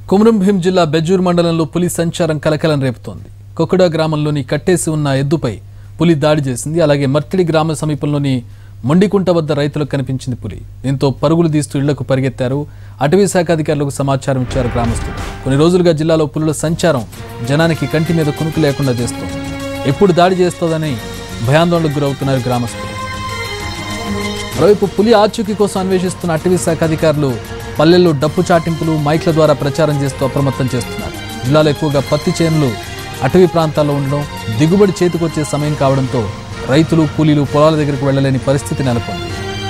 కుమరం భీం జిల్లా బెజ్జూర్ మండలంలో పులి సంచారం కలకలం రేపుతోంది కొకుడా గ్రామంలోని కట్టేసి ఉన్న ఎద్దుపై పులి దాడి చేసింది అలాగే మర్తిడి గ్రామ సమీపంలోని మొండికుంట వద్ద రైతులకు కనిపించింది పులి దీంతో పరుగులు తీస్తూ ఇళ్లకు పరిగెత్తారు అటవీ శాఖ అధికారులకు సమాచారం ఇచ్చారు గ్రామస్తులు కొన్ని రోజులుగా జిల్లాలో పులుల సంచారం జనానికి కంటి మీద కునుకు లేకుండా చేస్తోంది ఎప్పుడు దాడి చేస్తోందని భయాందోళనకు గురవుతున్నారు గ్రామస్తులు మరోవైపు పులి ఆచూకీ కోసం అన్వేషిస్తున్న అటవీ శాఖ అధికారులు పల్లెల్లో డప్పు చాటింపులు మైక్ల ద్వారా ప్రచారం చేస్తూ అప్రమత్తం చేస్తున్నారు జిల్లాలో ఎక్కువగా పత్తి చేనులు అటవీ ప్రాంతాల్లో ఉండడం దిగుబడి చేతికొచ్చే సమయం కావడంతో రైతులు కూలీలు పొలాల దగ్గరకు వెళ్లలేని పరిస్థితి నెలకొంది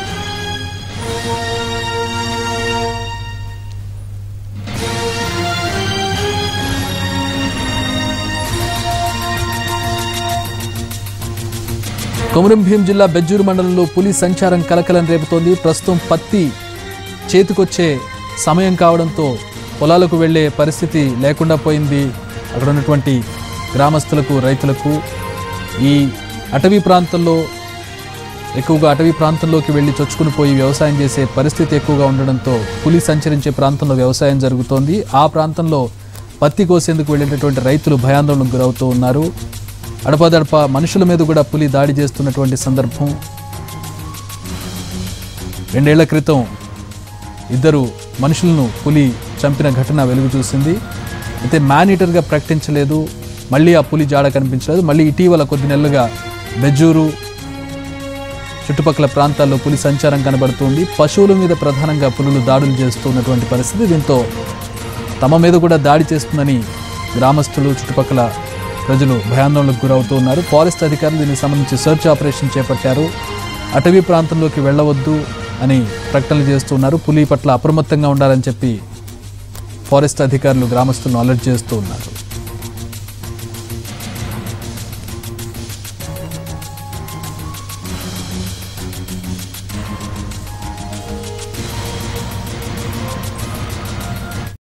కొమరం భీం జిల్లా బెజ్జూరు మండలంలో పులి సంచారం కలకలం రేపుతోంది ప్రస్తుతం పత్తి చేతికొచ్చే సమయం కావడంతో పొలాలకు వెళ్ళే పరిస్థితి లేకుండా పోయింది అక్కడ ఉన్నటువంటి గ్రామస్తులకు రైతులకు ఈ అటవీ ప్రాంతంలో ఎక్కువగా అటవీ ప్రాంతంలోకి వెళ్ళి చొచ్చుకుని పోయి వ్యవసాయం చేసే పరిస్థితి ఎక్కువగా ఉండడంతో పులి సంచరించే ప్రాంతంలో వ్యవసాయం జరుగుతోంది ఆ ప్రాంతంలో పత్తి కోసేందుకు వెళ్ళేటటువంటి రైతులు భయాందోళనకు గురవుతూ ఉన్నారు అడపాదడప మనుషుల మీద కూడా పులి దాడి చేస్తున్నటువంటి సందర్భం రెండేళ్ల క్రితం ఇద్దరు మనుషులను పులి చంపిన ఘటన వెలుగు చూసింది అయితే మ్యానీటర్గా ప్రకటించలేదు మళ్ళీ ఆ పులి జాడ కనిపించలేదు మళ్ళీ ఇటీవల కొద్ది నెలలుగా బెజ్జూరు చుట్టుపక్కల ప్రాంతాల్లో పులి సంచారం కనబడుతుంది పశువుల మీద ప్రధానంగా పులులు దాడులు చేస్తున్నటువంటి పరిస్థితి దీంతో తమ మీద కూడా దాడి చేస్తుందని గ్రామస్తులు చుట్టుపక్కల ప్రజలు భయాందోళనకు గురవుతూ ఉన్నారు ఫారెస్ట్ అధికారులు దీనికి సంబంధించి సెర్చ్ ఆపరేషన్ చేపట్టారు అటవీ ప్రాంతంలోకి వెళ్ళవద్దు అని ప్రకటనలు చేస్తున్నారు పులి పట్ల అప్రమత్తంగా ఉండాలని చెప్పి ఫారెస్ట్ అధికారులు గ్రామస్తులను అలర్ట్ చేస్తూ ఉన్నారు